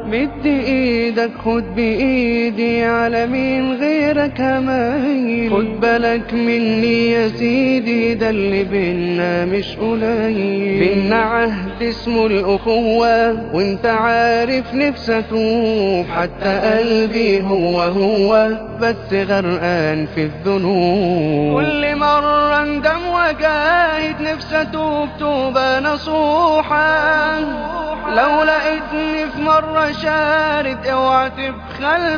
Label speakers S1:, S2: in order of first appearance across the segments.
S1: مد ايدك خد بايدي على مين غيرك همايل خد بالك مني يا سيدي ده اللي بينا مش قليل بينا عهد اسمه الاخوة وانت عارف نفسي اتوب حتى قلبي هو هو بس غرقان في الذنوب كل مرة اندم وجاهد نفسي اتوب توبة نصوحة لو لقيتني في مرة شارد اوعى تبخل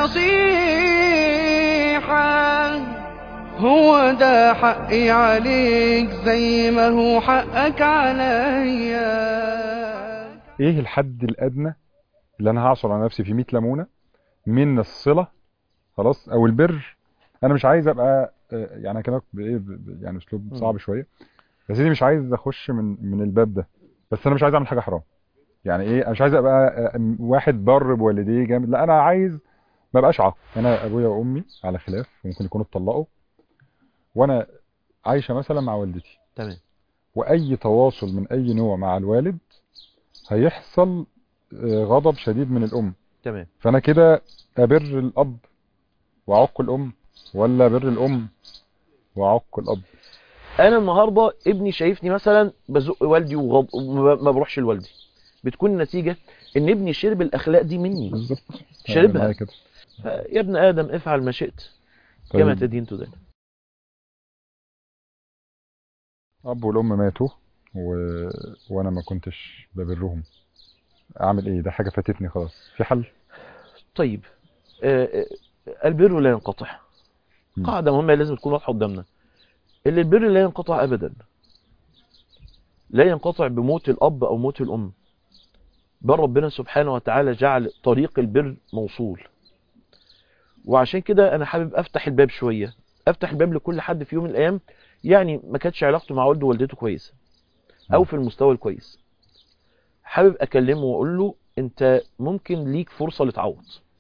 S1: بالنصيحة هو ده حقي عليك زي ما هو حقك عليا
S2: ايه الحد الادنى اللي انا هعصر على نفسي في 100 ليمونه من الصله خلاص او البر انا مش عايز ابقى آه، يعني اكلمك بايه ب- ب- يعني اسلوب صعب شويه يا سيدي مش عايز اخش من من الباب ده بس انا مش عايز اعمل حاجه حرام يعني ايه انا مش عايز ابقى آه، واحد بر بوالديه جامد لا انا عايز ما ابقاش عاق انا ابويا وامي على خلاف وممكن يكونوا اتطلقوا وانا عايشه مثلا مع والدتي
S3: تمام
S2: واي تواصل من اي نوع مع الوالد هيحصل آه، غضب شديد من الام
S3: تمام
S2: فانا كده ابر الاب واعق الام ولا ابر الام واعق الاب
S3: انا النهارده ابني شايفني مثلا بزق والدي وغض... وما ما بروحش لوالدي بتكون النتيجه ان ابني شرب الاخلاق دي مني
S2: بالظبط
S3: شربها.
S2: معايا كده
S3: يا ابن ادم افعل ما شئت كما
S2: طيب
S3: تدين تدان
S2: اب والام ماتوا و... وانا ما كنتش ببرهم اعمل ايه ده حاجه فاتتني خلاص في حل
S3: طيب آه، آه، البر لا ينقطع
S2: مم.
S3: قاعده مهمه لازم تكون واضحه قدامنا اللي البر لا ينقطع ابدا لا ينقطع بموت الاب او موت الام بل ربنا سبحانه وتعالى جعل طريق البر موصول وعشان كده انا حابب افتح الباب شويه افتح الباب لكل حد في يوم من الايام يعني ما كانتش علاقته مع والده ووالدته كويسه او
S2: مم.
S3: في المستوى الكويس حابب اكلمه واقول له انت ممكن ليك فرصه لتعوض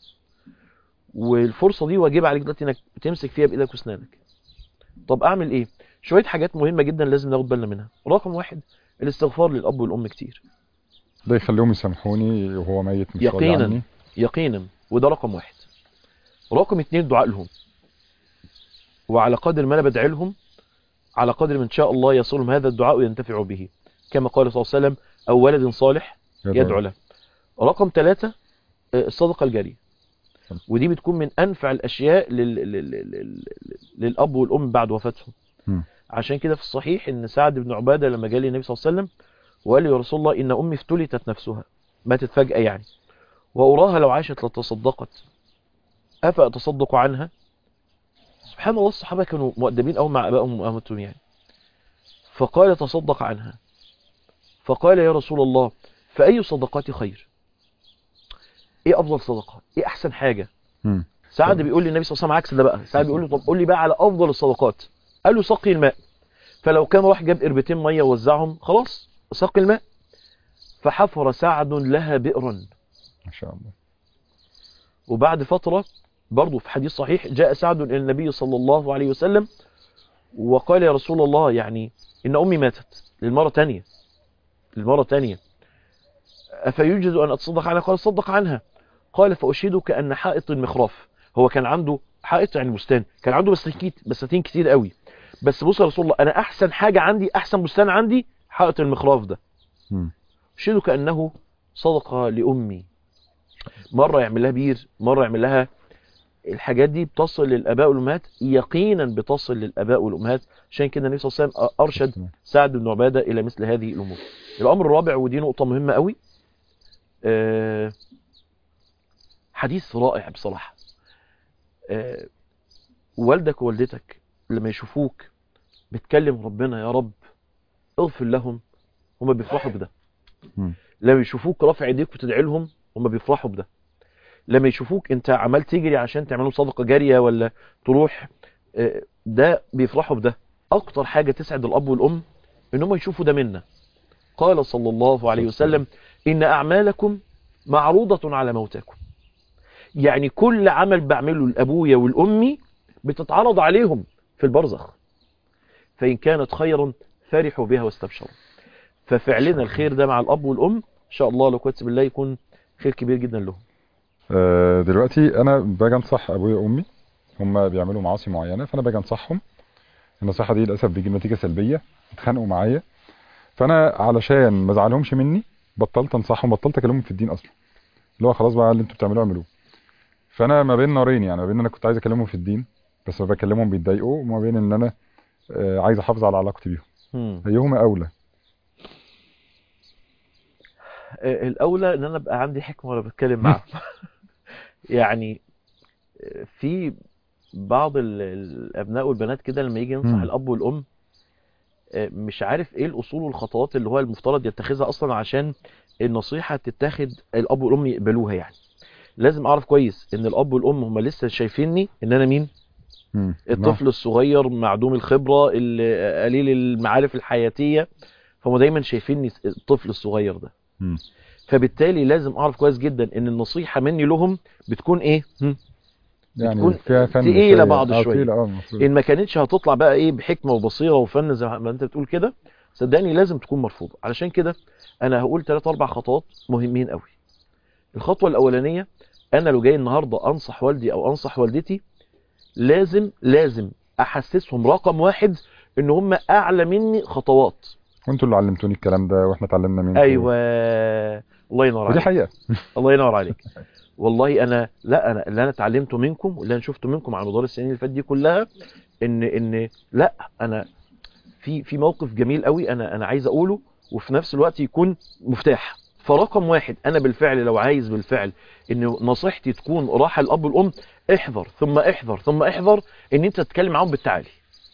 S3: والفرصه دي واجب عليك دلوقتي انك تمسك فيها بايدك واسنانك طب اعمل ايه شويه حاجات مهمه جدا لازم ناخد بالنا منها رقم واحد الاستغفار للاب والام كتير
S2: ده يخليهم يسامحوني وهو ميت مش راضي
S3: يقينا
S2: عني
S3: يقينا وده رقم واحد رقم اتنين الدعاء لهم وعلى قدر ما انا بدعي لهم على قدر ما ان شاء الله يصلهم هذا الدعاء وينتفعوا به كما قال صلى الله عليه وسلم او ولد صالح يدعو له رقم ثلاثة آه، الصدقة الجارية
S2: تمام.
S3: ودي بتكون من أنفع الأشياء لل... لل... لل... للأب والأم بعد وفاتهم
S2: مم.
S3: عشان كده في الصحيح إن سعد بن عبادة لما جاء للنبي صلى الله عليه وسلم وقال له يا رسول الله إن أمي افتلتت نفسها ماتت فجأة يعني وأراها لو عاشت لتصدقت أفأتصدق عنها سبحان الله الصحابة كانوا مؤدبين أو مع أبائهم وأمتهم يعني فقال تصدق عنها فقال يا رسول الله فأي صدقات خير ايه افضل صدقه ايه احسن حاجه
S2: مم.
S3: سعد بيقول للنبي صلى الله عليه وسلم عكس ده بقى سعد بيقول له طب قول لي بقى على افضل الصدقات قال له سقي الماء فلو كان راح جاب قربتين ميه ووزعهم خلاص سقي الماء فحفر سعد لها بئرا
S2: ما شاء الله
S3: وبعد فتره برضه في حديث صحيح جاء سعد الى النبي صلى الله عليه وسلم وقال يا رسول الله يعني ان امي ماتت للمره تانية للمره تانية افيوجد ان اتصدق عنها قال صدق عنها قال فاشهدك ان حائط المخراف هو كان عنده حائط يعني بستان كان عنده بساتين بساتين كتير قوي بس بص يا رسول الله انا احسن حاجه عندي احسن بستان عندي حائط المخراف ده
S2: مم.
S3: اشهدك انه صدقه لامي مره يعمل لها بير مره يعمل لها الحاجات دي بتصل للاباء والامهات يقينا بتصل للاباء والامهات عشان كده النبي صلى الله عليه وسلم ارشد سعد بن عباده الى مثل هذه الامور الامر الرابع ودي نقطه مهمه قوي آه، حديث رائع بصراحه آه، والدك ووالدتك لما يشوفوك بتكلم ربنا يا رب اغفر لهم هما بيفرحوا بده
S2: مم.
S3: لما يشوفوك رافع ايديك وتدعي لهم هما بيفرحوا بده لما يشوفوك انت عمال تجري عشان تعملوا صدقه جاريه ولا تروح آه، ده بيفرحوا بده اكتر حاجه تسعد الاب والام ان هم يشوفوا ده منا قال صلى الله عليه وسلم ان اعمالكم معروضه على موتاكم يعني كل عمل بعمله لابويا والامي بتتعرض عليهم في البرزخ فان كانت خيرا فرحوا بها واستبشروا ففعلنا الخير ده مع الاب والام ان شاء الله لو كنت بالله يكون خير كبير جدا لهم
S2: آه، دلوقتي انا باجي انصح ابويا وامي هم بيعملوا معاصي معينه فانا باجي انصحهم النصيحه دي للاسف بيجي نتيجه سلبيه يتخانقوا معايا فانا علشان ما ازعلهمش مني بطلت انصحهم بطلت اكلمهم في الدين اصلا اللي هو خلاص بقى اللي انتوا بتعملوه اعملوه فانا ما بين نارين يعني ما بين ان انا كنت عايز اكلمهم في الدين بس ما بكلمهم بيتضايقوا وما بين ان انا آه، عايز احافظ على علاقتي بيهم
S3: مم.
S2: ايهما اولى
S3: آه، الاولى ان انا ابقى عندي حكمه وانا بتكلم معاهم يعني آه، في بعض ال- الابناء والبنات كده لما يجي ينصح
S2: مم.
S3: الاب والام آه، مش عارف ايه الاصول والخطوات اللي هو المفترض يتخذها اصلا عشان النصيحه تتاخد الاب والام يقبلوها يعني لازم اعرف كويس ان الاب والام هم لسه شايفيني ان انا مين
S2: مم.
S3: الطفل الصغير معدوم الخبره اللي قليل المعارف الحياتيه فهم دايما شايفيني الطفل الصغير ده
S2: مم.
S3: فبالتالي لازم اعرف كويس جدا ان النصيحه مني لهم بتكون ايه هم؟
S2: يعني
S3: بتكون
S2: فيها فن
S3: تقيلة
S2: شوية.
S3: بعض
S2: آه،
S3: شوية.
S2: تقيلة اه المفروض.
S3: ان ما كانتش هتطلع بقى ايه بحكمه وبصيره وفن زي ما انت بتقول كده صدقني لازم تكون مرفوضه علشان كده انا هقول ثلاث اربع خطوات مهمين قوي الخطوه الاولانيه انا لو جاي النهارده انصح والدي او انصح والدتي لازم لازم احسسهم رقم واحد ان هم اعلى مني خطوات
S2: وانتوا اللي علمتوني الكلام ده واحنا اتعلمنا منكم
S3: ايوه الله ينور
S2: ودي
S3: عليك
S2: حقيقة
S3: الله ينور عليك والله انا لا انا اللي انا اتعلمته منكم واللي انا شفته منكم على مدار السنين اللي فاتت دي كلها ان ان لا انا في في موقف جميل قوي انا انا عايز اقوله وفي نفس الوقت يكون مفتاح فرقم واحد انا بالفعل لو عايز بالفعل ان نصيحتي تكون راحه الاب والام احذر ثم احذر ثم احذر ان انت تتكلم معاهم بالتعالي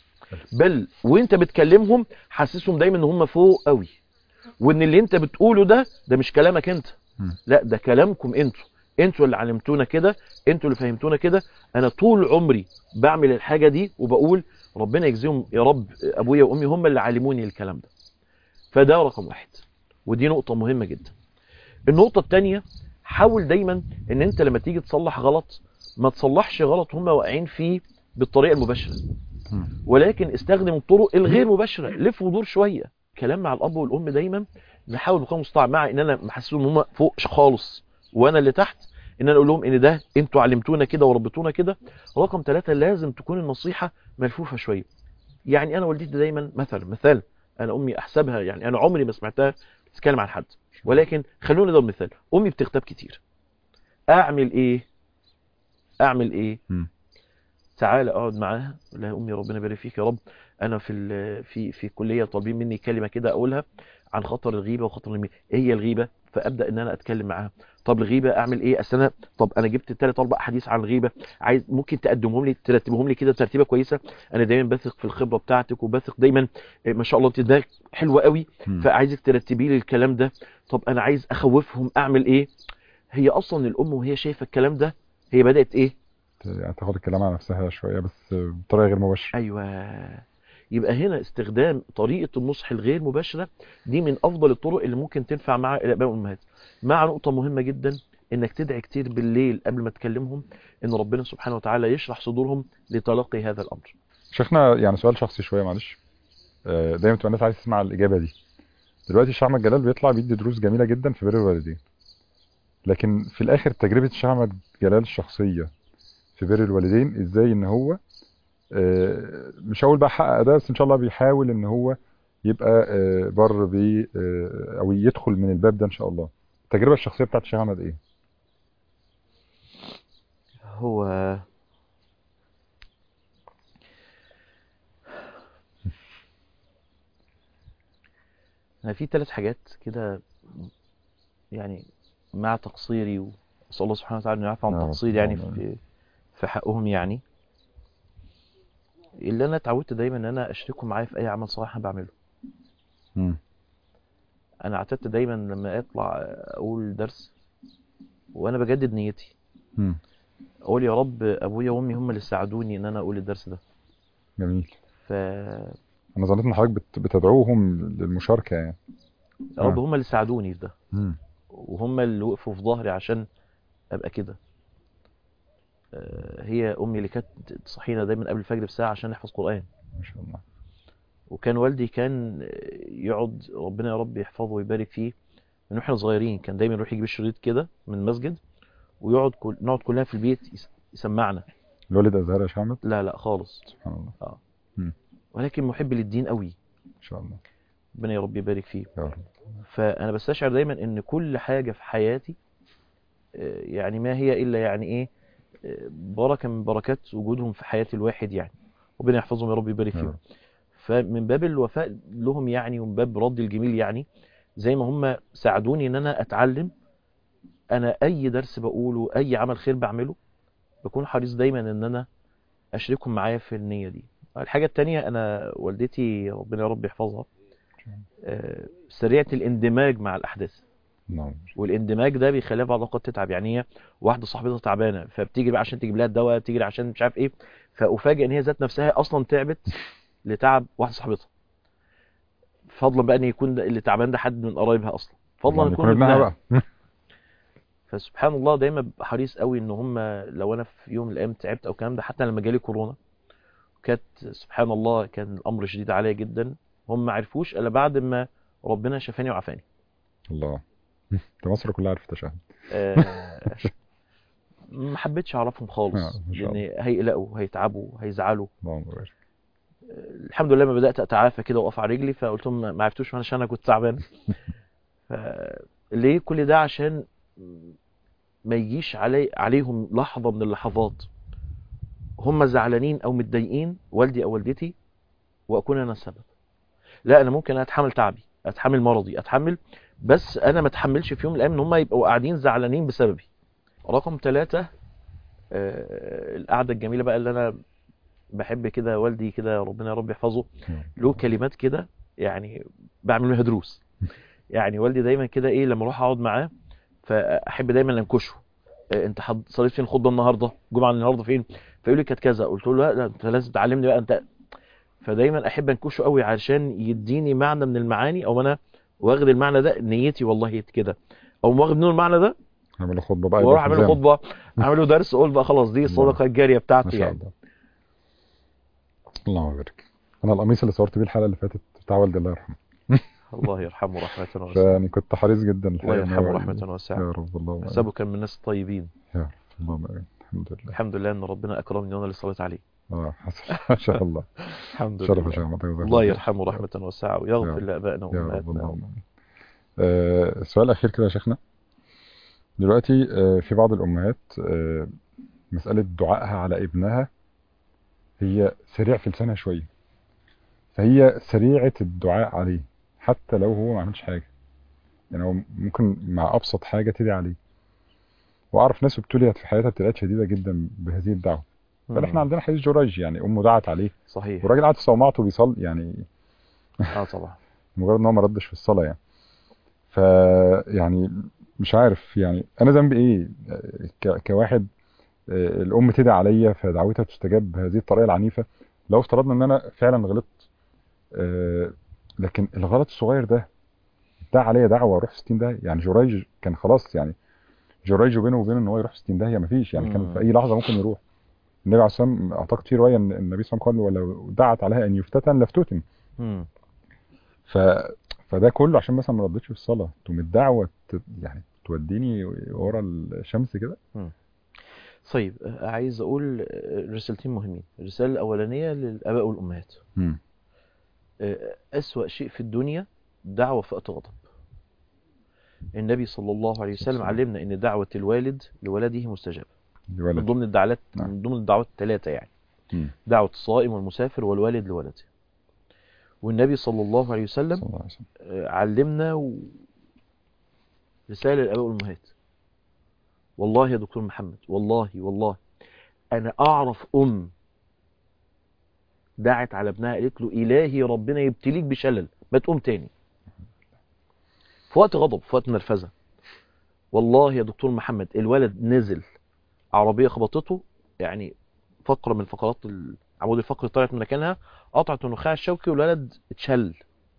S3: بل وانت بتكلمهم حسسهم دايما ان هم فوق قوي وان اللي انت بتقوله ده ده مش كلامك انت
S2: مم.
S3: لا ده كلامكم انتوا انتوا اللي علمتونا كده انتوا اللي فهمتونا كده انا طول عمري بعمل الحاجه دي وبقول ربنا يجزيهم يا رب ابويا وامي هم اللي علموني الكلام ده فده رقم واحد ودي نقطه مهمه جدا النقطه الثانيه حاول دايما ان انت لما تيجي تصلح غلط ما تصلحش غلط هم واقعين فيه بالطريقه المباشره
S2: مم.
S3: ولكن استخدم الطرق الغير مباشره لف ودور شويه كلام مع الاب والام دايما نحاول بقدر المستطاع مع ان انا محسسهم ان هم فوق خالص وانا اللي تحت ان انا اقول لهم ان ده انتوا علمتونا كده وربيتونا كده رقم ثلاثة لازم تكون النصيحه ملفوفه شويه يعني انا والدتي دايما مثلا مثال انا امي احسبها يعني انا عمري ما سمعتها تتكلم عن حد ولكن خلونا نضرب مثال امي بتغتاب كتير اعمل ايه اعمل ايه
S2: مم.
S3: تعالى اقعد معاها اقول لها يا امي ربنا يبارك فيك يا رب انا في ال- في في كليه طالبين مني كلمه كده اقولها عن خطر الغيبه وخطر اليمين ايه هي الغيبه فابدا ان انا اتكلم معاها طب الغيبه اعمل ايه اصل انا طب انا جبت ثلاث اربع احاديث عن الغيبه عايز ممكن تقدمهم لي ترتبهم لي كده ترتيبه كويسه انا دايما بثق في الخبره بتاعتك وبثق دايما إيه، ما شاء الله انت دماغك حلوه قوي
S2: مم.
S3: فعايزك ترتبي لي الكلام ده طب انا عايز اخوفهم اعمل ايه هي اصلا الام وهي شايفه الكلام ده هي بدات ايه
S2: يعني تاخد الكلام على نفسها شوية بس بطريقة غير مباشرة
S3: ايوه يبقى هنا استخدام طريقه النصح الغير مباشره دي من افضل الطرق اللي ممكن تنفع مع الاباء والامهات مع نقطه مهمه جدا انك تدعي كتير بالليل قبل ما تكلمهم ان ربنا سبحانه وتعالى يشرح صدورهم لتلقي هذا الامر
S2: شيخنا يعني سؤال شخصي شوية معلش آه، دايما تبقى الناس عايز تسمع الإجابة دي دلوقتي الشيخ أحمد جلال بيطلع بيدي دروس جميلة جدا في بر الوالدين لكن في الآخر تجربة الشيخ أحمد جلال الشخصية في بر الوالدين إزاي إن هو آه، مش هقول بقى حقق ده بس إن شاء الله بيحاول إن هو يبقى آه، بر بي آه، أو يدخل من الباب ده إن شاء الله التجربة الشخصية بتاعت الشيخ أحمد إيه؟
S3: هو انا في ثلاث حاجات كده يعني مع تقصيري واسال الله سبحانه وتعالى انه يعفو عن
S2: يا رب.
S3: تقصيري يعني
S2: اللهم
S3: في في حقهم يعني اللي انا اتعودت دايما ان انا اشركهم معايا في اي عمل صالح انا بعمله
S2: مم.
S3: انا اعتدت دايما لما اطلع اقول درس وانا بجدد نيتي
S2: مم.
S3: اقول يا رب ابويا وامي هم اللي ساعدوني ان انا اقول الدرس ده
S2: جميل
S3: ف
S2: أنا ظنيت إن حضرتك بت- بتدعوهم للمشاركة يعني
S3: يا رب
S2: آه.
S3: هم اللي ساعدوني في ده
S2: مم.
S3: وهم اللي وقفوا في ظهري عشان ابقى كده آه، هي امي اللي كانت تصحينا دايما قبل الفجر بساعه عشان نحفظ قران
S2: ما شاء الله
S3: وكان والدي كان يقعد ربنا يا رب يحفظه ويبارك فيه من واحنا صغيرين كان دايما يروح يجيب الشريط كده من المسجد ويقعد كل... نقعد كلنا في البيت يس... يسمعنا
S2: الوالد ازهر يا شامت
S3: لا لا خالص
S2: سبحان الله
S3: ولكن محب للدين قوي
S2: ان شاء الله
S3: ربنا يا رب يبارك فيه
S2: يا رب
S3: فانا بستشعر دايما ان كل حاجه في حياتي آه، يعني ما هي الا يعني ايه آه، بركه من بركات وجودهم في حياه الواحد يعني ربنا يحفظهم يا رب يبارك
S2: يا
S3: فيهم
S2: رب.
S3: فمن باب الوفاء لهم يعني ومن باب رد الجميل يعني زي ما هم ساعدوني ان انا اتعلم انا اي درس بقوله اي عمل خير بعمله بكون حريص دايما ان انا اشركهم معايا في النية دي الحاجة التانية انا والدتي ربنا يا رب يحفظها آه، سريعة الاندماج مع الاحداث
S2: نعم
S3: والاندماج ده بيخليها بعض الاوقات تتعب يعني هي واحده صاحبتها تعبانه فبتيجي بقى عشان تجيب لها الدواء بتيجي عشان مش عارف ايه فافاجئ ان هي ذات نفسها اصلا تعبت لتعب واحده صاحبتها فضلا بقى ان يكون ده اللي تعبان ده حد من قرايبها اصلا فضلا
S2: يعني
S3: يكون
S2: ابنها
S3: ابنها
S2: بقى
S3: فسبحان الله دايما ببقى حريص قوي ان هم لو انا في يوم من الايام تعبت او الكلام ده حتى لما جالي كورونا كانت سبحان الله كان الامر شديد عليا جدا هم ما عرفوش الا بعد ما ربنا شفاني وعافاني
S2: الله ده مصر كلها عرفت تشهد
S3: آه، ما حبيتش اعرفهم خالص
S2: آه، ما شاء
S3: لان هيقلقوا هيتعبوا هيزعلوا
S2: اللهم بارك
S3: الحمد لله ما بدات اتعافى كده واقف على رجلي فقلت لهم ما عرفتوش عشان انا كنت تعبان ف... ليه كل ده عشان ما يجيش علي عليهم لحظه من اللحظات هم زعلانين او متضايقين والدي او والدتي واكون انا السبب لا انا ممكن اتحمل تعبي اتحمل مرضي اتحمل بس انا ما اتحملش في يوم من الايام ان هم يبقوا قاعدين زعلانين بسببي رقم ثلاثة القعدة الجميلة بقى اللي انا بحب كده والدي كده ربنا يا رب يحفظه له كلمات كده يعني بعمل منها دروس يعني والدي دايما كده ايه لما اروح اقعد معاه فاحب دايما انكشه آه، انت حد صليت فين الخطبه النهارده الجمعه النهارده فين فيقول لي كانت كذا قلت له لا لا انت لازم تعلمني بقى انت فدايما احب انكشه قوي علشان يديني معنى من المعاني او انا واخد المعنى ده نيتي والله كده او واخد منه المعنى ده
S2: اعمل له خطبه بقى
S3: واروح
S2: يبقى
S3: اعمل له
S2: التزام.
S3: خطبه اعمل له درس اقول بقى خلاص دي الصدقه الجاريه
S2: ما
S3: بتاعتي
S2: شاء
S3: يعني
S2: الله اللهم بارك انا القميص اللي صورت بيه الحلقه اللي فاتت بتاع والدي الله يرحمه
S3: الله يرحمه رحمه واسعه
S2: فيعني كنت حريص جدا
S3: الله
S2: الحقيقه إن
S3: يرحمه
S2: هو-
S3: رحمه واسعه
S2: يا رب اللهم آمين.
S3: حسابه كان من الناس الطيبين
S2: يا رب اللهم امين الحمد لله
S3: الحمد لله ان ربنا اكرمني وانا اللي صليت عليه
S2: اه حسن ما شاء الله
S3: الحمد
S2: شرف يا
S3: لله
S2: شيخ محمد جزاك
S3: الله
S2: خير.
S3: يرحمه رحمة واسعة ويغفر
S2: رب.
S3: لآبائنا
S2: يا رب
S3: وأمهاتنا
S2: اللهم امين آه، السؤال الاخير كده يا شيخنا دلوقتي آه، في بعض الامهات آه، مساله دعائها على ابنها هي سريع في لسانها شويه فهي سريعه الدعاء عليه حتى لو هو ما عملش حاجه يعني هو ممكن مع ابسط حاجه تدعي عليه واعرف ناس ابتليت في حياتها ابتلاءات شديده جدا بهذه الدعوه بل احنا
S3: مم.
S2: عندنا حديث جريج يعني امه دعت عليه
S3: صحيح
S2: والراجل قعد في صومعته بيصلي يعني
S3: اه طبعا
S2: مجرد ان هو ما ردش في الصلاه يعني ف يعني مش عارف يعني انا ذنبي ايه ك... كواحد آه، الام تدعي عليا فدعوتها تستجاب بهذه الطريقه العنيفه لو افترضنا ان انا فعلا غلطت آه، لكن الغلط الصغير ده دعا عليا دعوه اروح في 60 داهيه يعني جريج كان خلاص يعني جريج بينه وبين ان هو يروح في 60 داهيه مفيش يعني كان
S3: مم.
S2: في اي لحظه ممكن يروح النبي عليه الصلاه والسلام اعتقد في روايه ان النبي صلى الله عليه وسلم قال ولو دعت عليها ان يفتتن لافتتن
S3: مم.
S2: ف... فده كله عشان مثلا ما ردتش في الصلاه تقوم الدعوه ت... يعني توديني ورا الشمس كده
S3: طيب آه، عايز اقول آه، رسالتين مهمين الرسالة الأولانية للآباء والأمهات
S2: مم.
S3: آه، أسوأ شيء في الدنيا دعوة في وقت غضب النبي صلى الله عليه وسلم علمنا ان دعوة الوالد لولده مستجابة من
S2: الولد
S3: ضمن الدعوات
S2: نعم.
S3: من ضمن الدعوات الثلاثة يعني
S2: مم.
S3: دعوة الصائم والمسافر والوالد لولده والنبي صلى الله عليه وسلم
S2: صلى الله عليه وسلم
S3: آه، علمنا و... رسالة للآباء والأمهات والله يا دكتور محمد والله والله أنا أعرف أم دعت على ابنها قالت له إلهي ربنا يبتليك بشلل ما تقوم تاني في وقت غضب في وقت نرفزة والله يا دكتور محمد الولد نزل عربية خبطته يعني فقرة من فقرات العمود الفقري طلعت من مكانها قطعت النخاع الشوكي والولد اتشل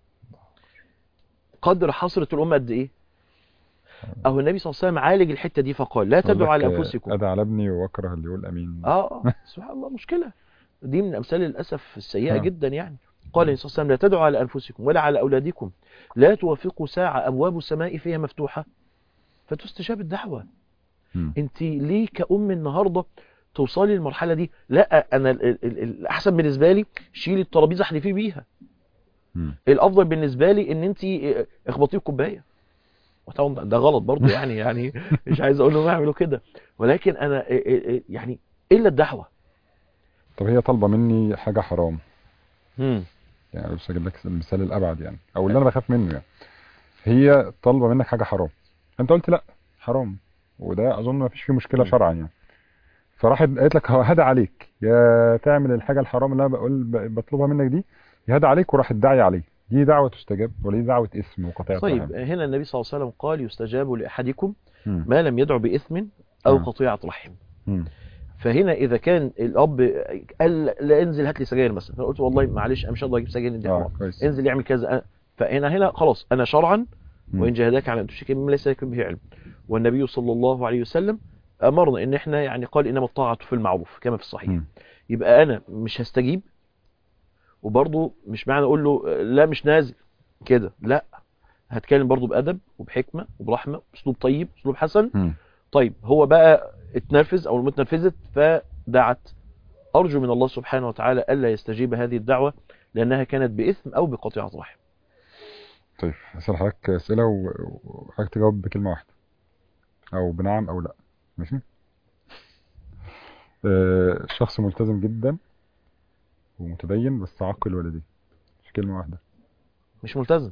S3: قدر حسرة الأم قد إيه؟ أهو النبي صلى الله عليه وسلم عالج الحتة دي فقال لا
S2: يقول
S3: تدعوا
S2: لك،
S3: على
S2: آه،
S3: أنفسكم
S2: ادعى على ابني واكره اللي يقول امين
S3: آه آه، سبحان الله مشكلة دي من الأمثال للأسف السيئة
S2: آه.
S3: جدا يعني قال النبي صلى الله عليه وسلم لا تدعوا على أنفسكم ولا على أولادكم لا توافقوا ساعة أبواب السماء فيها مفتوحة فتستجاب الدعوة
S2: مم.
S3: انت ليه كأم النهاردة توصلي للمرحلة دي لا انا ال- ال- ال- الاحسن بالنسبة لي شيلي الترابيزة احذفيه بيها
S2: مم.
S3: الافضل بالنسبة لي ان انت اخبطيه بكوباية وطبعا ده غلط برضه يعني يعني مش عايز اقول لهم اعملوا كده ولكن انا يعني الا الدعوة
S2: طب هي طالبه مني حاجه حرام
S3: مم.
S2: يعني بس اجيب لك المثال الابعد يعني او اللي انا بخاف منه يعني هي طالبه منك حاجه حرام انت قلت لا حرام وده اظن ما فيش فيه مشكله
S3: م.
S2: شرعا يعني فراحت قالت لك هدى عليك يا تعمل الحاجه الحرام اللي انا بقول ب- بطلبها منك دي يا هدى عليك وراح تدعي عليه دي دعوه تستجاب ولا دي دعوه اسم وقطيعه
S3: طيب
S2: رحم
S3: هنا النبي صلى الله عليه وسلم قال يستجاب لأحدكم
S2: مم.
S3: ما لم يدعو بإثم أو
S2: مم.
S3: قطيعة رحم
S2: مم.
S3: فهنا اذا كان الاب قال لا انزل هات لي سجاير مثلا فقلت والله معلش انا مش هقدر اجيب سجاير دي
S2: اه
S3: حرام
S2: كويس
S3: انزل يعمل كذا أنا- فهنا هنا خلاص انا شرعا
S2: مم.
S3: وان جاهداك على ان تشرك بما ليس لك به علم والنبي صلى الله عليه وسلم امرنا ان احنا يعني قال انما الطاعه في المعروف كما في الصحيح
S2: مم.
S3: يبقى انا مش هستجيب وبرضه مش معنى اقول له لا مش نازل كده لا هتكلم برضه بادب وبحكمه وبرحمه اسلوب طيب اسلوب حسن
S2: مم.
S3: طيب هو بقى اتنرفز او المتنرفزت فدعت ارجو من الله سبحانه وتعالى الا يستجيب هذه الدعوه لانها كانت باثم او بقطيعه رحم
S2: طيب هسأل حضرتك اسئله و- وحضرتك تجاوب بكلمه واحده او بنعم او لا ماشي آه، شخص ملتزم جدا ومتدين بس عاقل والديه في كلمه واحده
S3: مش ملتزم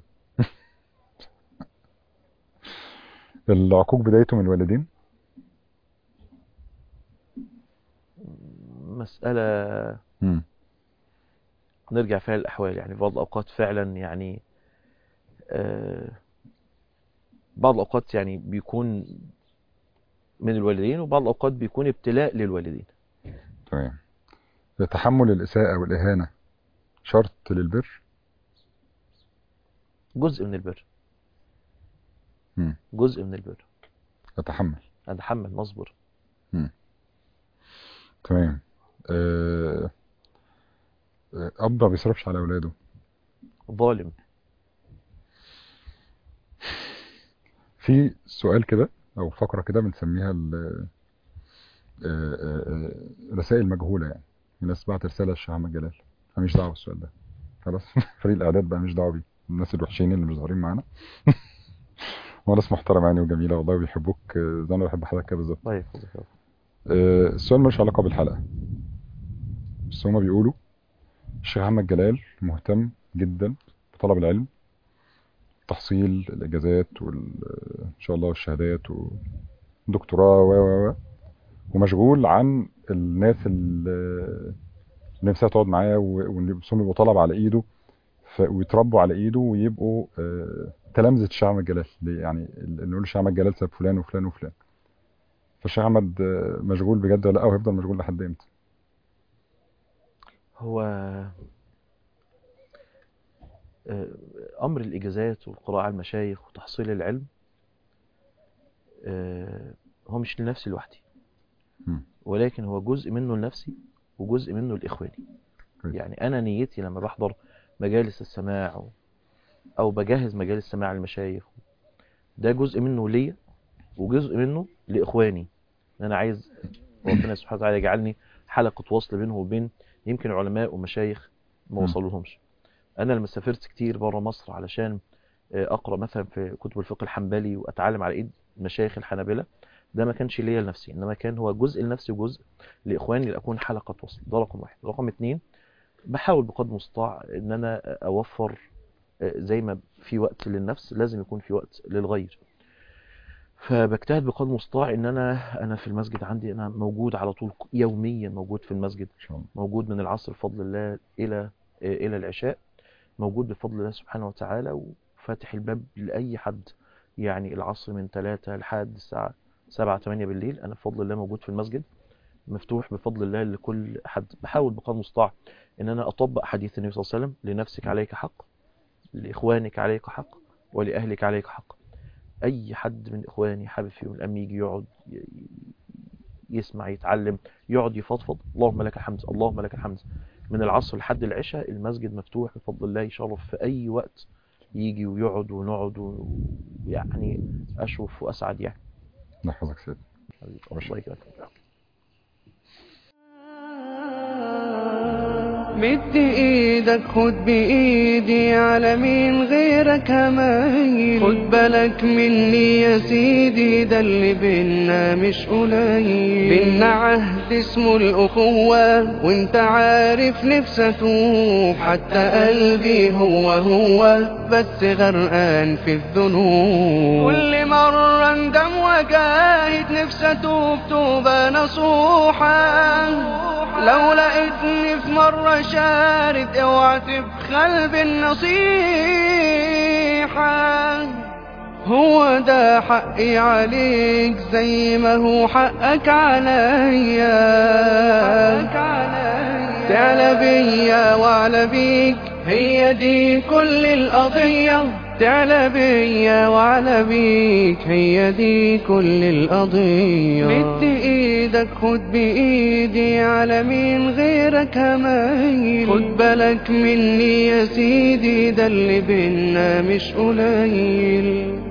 S2: العقوق بدايته من الوالدين
S3: مساله
S2: مم.
S3: نرجع فيها للاحوال يعني في بعض الاوقات فعلا يعني آه، بعض الاوقات يعني بيكون من الوالدين وبعض الاوقات بيكون ابتلاء للوالدين
S2: تمام تحمل الإساءة والإهانة شرط للبر
S3: جزء من البر
S2: مم.
S3: جزء من البر
S2: أتحمل
S3: اتحمل نصبر
S2: تمام آه، آه، أب ما بيصرفش على أولاده
S3: ظالم
S2: في سؤال كده أو فقرة كده بنسميها ال- آه، آه، آه، رسائل مجهولة يعني الناس بعت رسالة للشيخ أحمد جلال أنا مش دعوة بالسؤال ده خلاص فريق الإعداد بقى مش دعوة بيه الناس الوحشين اللي مش ظاهرين معانا هو ناس محترمة يعني وجميلة والله بيحبوك آه، زي ما أنا بحب حضرتك كده بالظبط
S3: طيب
S2: آه، السؤال ملوش علاقة بالحلقة بس هما بيقولوا الشيخ أحمد جلال مهتم جدا بطلب العلم تحصيل الإجازات وال إن شاء الله والشهادات ودكتوراه و و و ومشغول عن الناس اللي اللي نفسها تقعد معاه و- واللي نفسهم يبقوا طلب على إيده ف... ويتربوا على إيده ويبقوا آه، تلامذة الشيخ أحمد جلال دي يعني اللي نقول الشيخ أحمد جلال ساب فلان وفلان وفلان فالشيخ أحمد آه، مشغول بجد ولا لا وهيفضل مشغول لحد امتى؟
S3: هو آه، أمر الإجازات والقراءة على المشايخ وتحصيل العلم آه، هو مش لنفسي لوحدي
S2: مم.
S3: ولكن هو جزء منه لنفسي وجزء منه لإخواني
S2: كويس.
S3: يعني أنا نيتي لما بحضر مجالس السماع و- أو بجهز مجالس سماع المشايخ ده جزء منه ليا وجزء منه لإخواني أنا عايز ربنا سبحانه وتعالى يجعلني حلقة وصل بينه وبين يمكن علماء ومشايخ ما
S2: مم.
S3: وصلوهمش انا لما سافرت كتير بره مصر علشان آه، اقرا مثلا في كتب الفقه الحنبلي واتعلم على ايد مشايخ الحنابلة ده ما كانش ليا لنفسي انما كان هو جزء لنفسي وجزء لاخواني لاكون حلقة وصل ده رقم واحد رقم اتنين بحاول بقدر المستطاع ان انا اوفر آه، زي ما في وقت للنفس لازم يكون في وقت للغير فبجتهد بقدر المستطاع ان انا انا في المسجد عندي انا موجود على طول يوميا موجود في المسجد
S2: إن شاء الله
S3: موجود من العصر بفضل الله إلى إلى العشاء موجود بفضل الله سبحانه وتعالى وفاتح الباب لأي حد يعني العصر من 3 لحد الساعة 7 8 بالليل أنا بفضل الله موجود في المسجد مفتوح بفضل الله لكل حد بحاول بقدر المستطاع إن أنا أطبق حديث النبي صلى الله عليه وسلم لنفسك عليك حق لإخوانك عليك حق ولأهلك عليك حق أي حد من إخواني حابب فيهم الأم يجي يقعد ي- يسمع يتعلم يقعد يفضفض اللهم لك الحمد اللهم لك الحمد من العصر لحد العشاء المسجد مفتوح بفضل الله يشرف في اي وقت يجي ويقعد ونقعد ويعني اشرف واسعد يعني
S2: نحفظك سيدي
S3: الله يكرمك
S1: مد ايدك خد بايدي على مين غيرك همايل خد بالك مني يا سيدي ده اللي بينا مش قليل بينا عهد اسمه الاخوة وانت عارف نفسي اتوب حتى قلبي هو هو بس غرقان في الذنوب كل مرة اندم وجاهد نفسي اتوب توبة نصوحة لو لقيتني في مرة شارد اوعى تبخل بالنصيحة هو ده حقي عليك زي ما هو حقك عليا تعلى بيا وعلى بيك هي دي كل القضية تعلى بيا وعلى بيك هي دي كل القضية مد ايدك خد بايدي على مين غيرك همايل خد بالك مني يا سيدي ده اللي بينا مش قليل